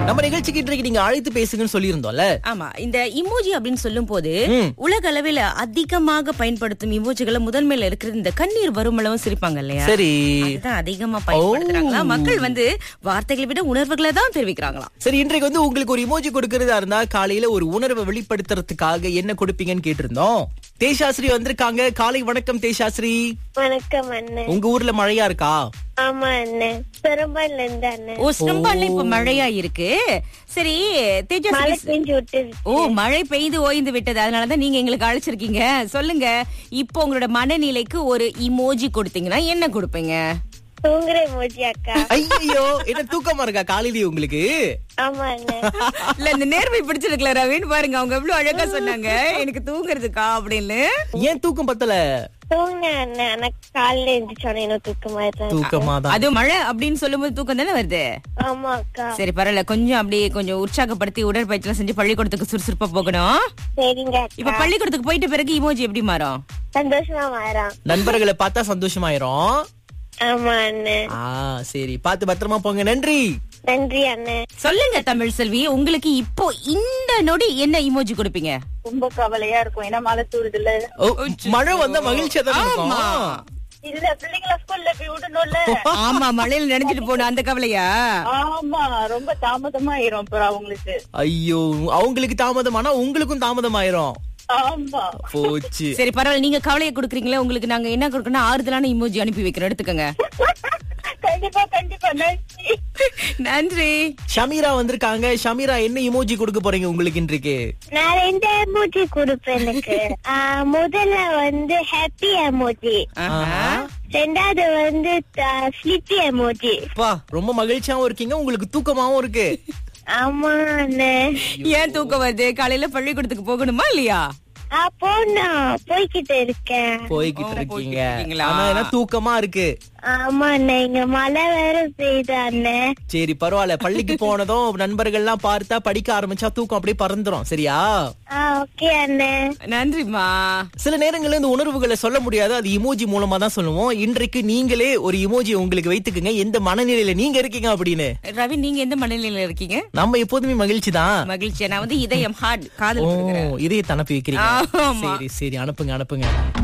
நம்ம நிகழ்ச்சிக்கு இன்றைக்கு நீங்க அழைத்து பேசுங்கன்னு சொல்லியிருந்தோம்ல ஆமா இந்த இமோஜி அப்படின்னு சொல்லும் போது ம். உலக அளவில் அதிகமாக பயன்படுத்தும் இமோஜிகளை முதன்மையில இருக்கிறது இந்த கண்ணீர் வருமளவும் சிரிப்பாங்க இல்லையா சரி அதுதான் அதிகமா பயன்படுத்துறாங்களா மக்கள் வந்து வார்த்தைகளை விட உணர்வுகளை தான் தெரிவிக்கிறாங்களாம் சரி இன்றைக்கு வந்து உங்களுக்கு ஒரு இமோஜி கொடுக்கறதா இருந்தா காலையில ஒரு உணர்வை வெளிப்படுத்துறதுக்காக என்ன கொடுப்பீங்கன்னு கேட்டிருந்தோம் தேஷாஸ்ரீ வந்திருக்காங்க காலை வணக்கம் தேஷாஸ்ரீ வணக்கம் அண்ணன் உங்க ஊர்ல மழையா இருக்கா ஆமா அண்ணன் பெரும்பால இருந்து அண்ணன் ஓ ஸ்டம்பால இப்ப மழையா இருக்கு சரி தேஜஸ் மழை பெஞ்சு விட்டு ஓ மழை பெய்து ஓய்ந்து விட்டது அதனாலதான் நீங்க எங்களுக்கு அழைச்சிருக்கீங்க சொல்லுங்க இப்போ உங்களோட மனநிலைக்கு ஒரு இமோஜி கொடுத்தீங்கன்னா என்ன கொடுப்பீங்க தூங்குற மோஜி அக்கா ஐயோ என்ன தூக்கமா இருக்கா காலையிலயே உங்களுக்கு ஆமா அண்ணன் இல்ல இந்த நேர்மை பிடிச்சிருக்கல ரவின்னு பாருங்க அவங்க எவ்வளவு அழகா சொன்னாங்க எனக்கு தூங்குறதுக்கா அப்படின்னு ஏன் தூக்கம் பத்தல தூங்க அண்ணன் ஆனா காலையில எழுந்திரிச்சோன்னே இன்னும் தூக்கமா இருந்தேன் தூக்கமா தான் அது மழை அப்படின்னு சொல்லும்போது தூக்கம் தானே வருது ஆமா அக்கா சரி பரவாயில்ல கொஞ்சம் அப்படியே கொஞ்சம் உற்சாகப்படுத்தி உடற்பயிற்சி எல்லாம் செஞ்சு பள்ளிக்கூடத்துக்கு சுறுசுறுப்பா போகணும் சரிங்க இப்ப அக்கா பள்ளிக்கூடத்துக்கு போயிட்ட பிறகு இமோஜி எப்படி மாறும் சந்தோஷமா மாறான் நண்பர்களை பார்த்தா சந்தோஷமாயிரும் ஆமா அண்ணன் ஆ சரி பார்த்து பத்திரமா போங்க நன்றி நன்றி அண்ணன் சொல்லுங்க தமிழ் செல்வி உங்களுக்கு இப்போ இந்த நொடி என்ன இமோஜி கொடுப்பீங்க ரொம்ப கவலையா இருக்கும் ஏன்னா மழை தூருது இல்ல ஓ, மழை வந்தா மகிழ்ச்சியா தான் இருக்கும் ஆமா. இல்ல பிள்ளைங்கள ஸ்கூல்ல போய் விடணும்ல ஆமா மழையில நினைச்சிட்டு போன அந்த கவலையா ஆமா ரொம்ப தாமதமா ஆயிரும் அப்புறம் அவங்களுக்கு ஐயோ அவங்களுக்கு தாமதமானா உங்களுக்கும் தாமதமாயிரும் ஆமா போச்சு சரி பரவாயில்ல நீங்க கவலையை கொடுக்குறீங்களே உங்களுக்கு நாங்க என்ன கொடுக்கணும் ஆறுதலான இமோஜி அனுப்பி வைக்கிறோம் எடுத்துக்கோங்க கண்டிப்பா கண்டிப்பா நன்றி நன்றி ஷமீரா வந்திருக்காங்க ஷமீரா என்ன இமோஜி கொடுக்க போறீங்க உங்களுக்கு இன்றைக்கு நான் ரெண்டு எமோஜி கொடுப்பேன் எனக்கு ஆ, முதல்ல வந்து ஹாப்பி எமோஜி ஆஹா. ரெண்டாவது வந்து ஸ்லிப்பி எமோஜி அப்பா ரொம்ப மகிழ்ச்சியாவும் இருக்கீங்க உங்களுக்கு தூக்கமாவும் இருக்கு ஆமா அண்ணன் ஏன் தூக்கம் வருது காலையில பள்ளிக்கூடத்துக்கு போகணுமா இல்லையா ஆ போனோம் போய்கிட்டு இருக்கேன் போய்கிட்டு ஓ, இருக்கீங்க போய்கிட்டு இருக்கீங்களா? ஆனா என்ன தூக்கமா இருக்கு ஆமா அண்ணன் இங்க மழை வேற பெய்யுது அண்ணன் சரி பரவாயில்ல பள்ளிக்கு போனதும் நண்பர்கள்லாம் பார்த்தா படிக்க ஆரம்பிச்சா தூக்கம் அப்படியே பறந்துரும் சரியா ஆ ஓகே அண்ணன் நன்றிமா சில நேரங்கள்ல இந்த உணர்வுகளை சொல்ல முடியாது அது இமோஜி மூலமா தான் சொல்லுவோம் இன்றைக்கு நீங்களே ஒரு இமோஜி உங்களுக்கு வைத்துக்குங்க எந்த மனநிலையில நீங்க இருக்கீங்க அப்படின்னு ரவி நீங்க எந்த மனநிலையில இருக்கீங்க நம்ம எப்போதுமே மகிழ்ச்சி தான் மகிழ்ச்சியா நான் வந்து இதயம் ஹார்ட் காதல் ஓ கொடுக்குறேன். இதே தனப்பி வைக்கிறீங்க ஆமா. சரி சரி அனுப்புங்க அனுப்புங்க